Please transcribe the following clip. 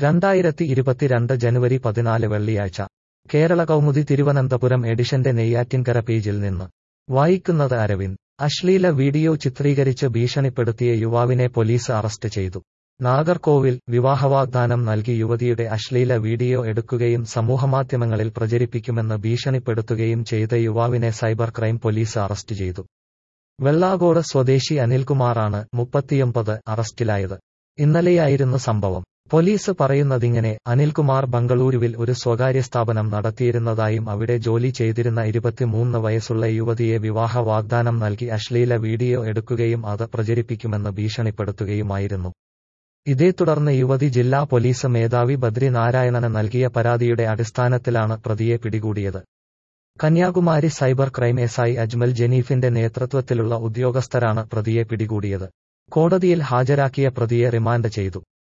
രണ്ടായിരത്തി ഇരുപത്തിരണ്ട് ജനുവരി പതിനാല് വെള്ളിയാഴ്ച കേരള കൗമുദി തിരുവനന്തപുരം എഡിഷന്റെ നെയ്യാറ്റിൻകര പേജിൽ നിന്ന് വായിക്കുന്നത് അരവിന്ദ് അശ്ലീല വീഡിയോ ചിത്രീകരിച്ച് ഭീഷണിപ്പെടുത്തിയ യുവാവിനെ പോലീസ് അറസ്റ്റ് ചെയ്തു നാഗർകോവിൽ വിവാഹവാഗ്ദാനം നൽകി യുവതിയുടെ അശ്ലീല വീഡിയോ എടുക്കുകയും സമൂഹമാധ്യമങ്ങളിൽ പ്രചരിപ്പിക്കുമെന്ന് ഭീഷണിപ്പെടുത്തുകയും ചെയ്ത യുവാവിനെ സൈബർ ക്രൈം പോലീസ് അറസ്റ്റ് ചെയ്തു വെള്ളാകോട് സ്വദേശി അനിൽകുമാറാണ് മുപ്പത്തിയൊമ്പത് അറസ്റ്റിലായത് ഇന്നലെയായിരുന്നു സംഭവം പോലീസ് പറയുന്നതിങ്ങനെ അനിൽകുമാർ ബംഗളൂരുവിൽ ഒരു സ്വകാര്യ സ്ഥാപനം നടത്തിയിരുന്നതായും അവിടെ ജോലി ചെയ്തിരുന്ന ഇരുപത്തിമൂന്ന് വയസ്സുള്ള യുവതിയെ വിവാഹ വാഗ്ദാനം നൽകി അശ്ലീല വീഡിയോ എടുക്കുകയും അത് പ്രചരിപ്പിക്കുമെന്ന് ഭീഷണിപ്പെടുത്തുകയുമായിരുന്നു ഇതേ തുടർന്ന് യുവതി ജില്ലാ പോലീസ് മേധാവി ബദ്രി നാരായണന് നൽകിയ പരാതിയുടെ അടിസ്ഥാനത്തിലാണ് പ്രതിയെ പിടികൂടിയത് Kanyakumari cyber crime S I Ajmal ജനീഫിന്റെ നേതൃത്വത്തിലുള്ള ഉദ്യോഗസ്ഥരാണ് പ്രതിയെ പിടികൂടിയത് കോടതിയിൽ ഹാജരാക്കിയ പ്രതിയെ റിമാൻഡ് ചെയ്തു